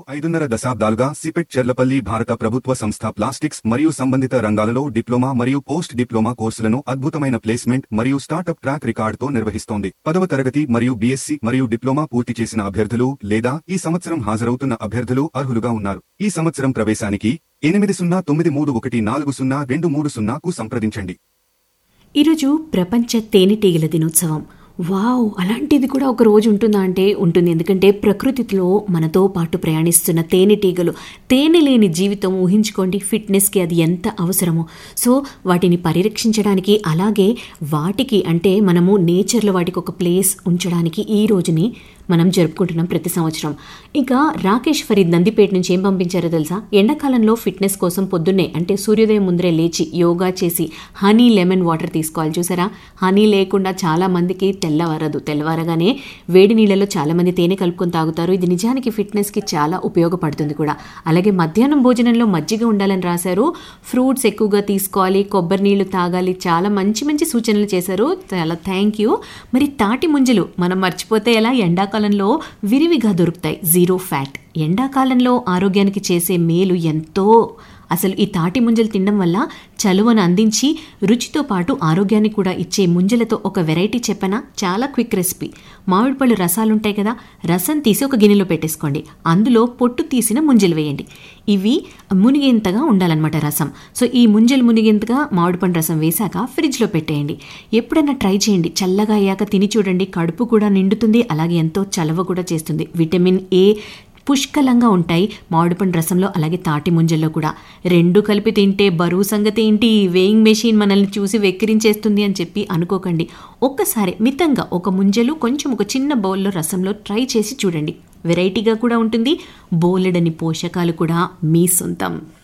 ఐదున్నర దశాబ్దాలుగా సిపెట్ చెర్లపల్లి భారత ప్రభుత్వ సంస్థ ప్లాస్టిక్స్ మరియు సంబంధిత రంగాలలో డిప్లొమా మరియు పోస్ట్ డిప్లొమా కోర్సులను అద్భుతమైన ప్లేస్మెంట్ మరియు స్టార్టప్ ట్రాక్ రికార్డుతో నిర్వహిస్తోంది పదవ తరగతి మరియు బీఎస్సీ మరియు డిప్లొమా పూర్తి చేసిన అభ్యర్థులు లేదా ఈ సంవత్సరం హాజరవుతున్న అభ్యర్థులు అర్హులుగా ఉన్నారు ఈ సంవత్సరం ప్రవేశానికి ఎనిమిది సున్నా తొమ్మిది మూడు ఒకటి నాలుగు సున్నా రెండు మూడు సున్నాకు సంప్రదించండి ఈరోజు ప్రపంచ తేనెటీగల దినోత్సవం వావ్ అలాంటిది కూడా ఒక రోజు ఉంటుందా అంటే ఉంటుంది ఎందుకంటే ప్రకృతిలో మనతో పాటు ప్రయాణిస్తున్న తేనెటీగలు తేనె లేని జీవితం ఊహించుకోండి ఫిట్నెస్కి అది ఎంత అవసరమో సో వాటిని పరిరక్షించడానికి అలాగే వాటికి అంటే మనము నేచర్లో వాటికి ఒక ప్లేస్ ఉంచడానికి ఈ రోజుని మనం జరుపుకుంటున్నాం ప్రతి సంవత్సరం ఇంకా రాకేష్ ఫరీద్ నందిపేట నుంచి ఏం పంపించారో తెలుసా ఎండాకాలంలో ఫిట్నెస్ కోసం పొద్దున్నే అంటే సూర్యోదయం ముందరే లేచి యోగా చేసి హనీ లెమన్ వాటర్ తీసుకోవాలి చూసారా హనీ లేకుండా చాలా మందికి తెల్లవారదు తెల్లవారగానే వేడి నీళ్ళలో చాలా మంది తేనె కలుపుకొని తాగుతారు ఇది నిజానికి ఫిట్నెస్కి చాలా ఉపయోగపడుతుంది కూడా అలాగే మధ్యాహ్నం భోజనంలో మజ్జిగ ఉండాలని రాశారు ఫ్రూట్స్ ఎక్కువగా తీసుకోవాలి కొబ్బరి నీళ్లు తాగాలి చాలా మంచి మంచి సూచనలు చేశారు చాలా థ్యాంక్ యూ మరి తాటి ముంజలు మనం మర్చిపోతే ఎలా ఎండాకాలంలో విరివిగా దొరుకుతాయి జీరో ఫ్యాట్ ఎండాకాలంలో ఆరోగ్యానికి చేసే మేలు ఎంతో అసలు ఈ తాటి ముంజలు తినడం వల్ల చలువను అందించి రుచితో పాటు ఆరోగ్యాన్ని కూడా ఇచ్చే ముంజలతో ఒక వెరైటీ చెప్పనా చాలా క్విక్ రెసిపీ మామిడి పళ్ళు రసాలుంటాయి కదా రసం తీసి ఒక గిన్నెలో పెట్టేసుకోండి అందులో పొట్టు తీసిన ముంజలు వేయండి ఇవి మునిగేంతగా ఉండాలన్నమాట రసం సో ఈ ముంజలు మునిగేంతగా మామిడి పండు రసం వేశాక ఫ్రిడ్జ్లో పెట్టేయండి ఎప్పుడైనా ట్రై చేయండి చల్లగా అయ్యాక తిని చూడండి కడుపు కూడా నిండుతుంది అలాగే ఎంతో చలవ కూడా చేస్తుంది విటమిన్ ఏ పుష్కలంగా ఉంటాయి మామిడిపండు రసంలో అలాగే తాటి ముంజల్లో కూడా రెండు కలిపి తింటే బరువు సంగతి ఏంటి వేయింగ్ మెషిన్ మనల్ని చూసి వెక్కిరించేస్తుంది అని చెప్పి అనుకోకండి ఒక్కసారి మితంగా ఒక ముంజలు కొంచెం ఒక చిన్న బౌల్లో రసంలో ట్రై చేసి చూడండి వెరైటీగా కూడా ఉంటుంది బోలెడని పోషకాలు కూడా మీ సొంతం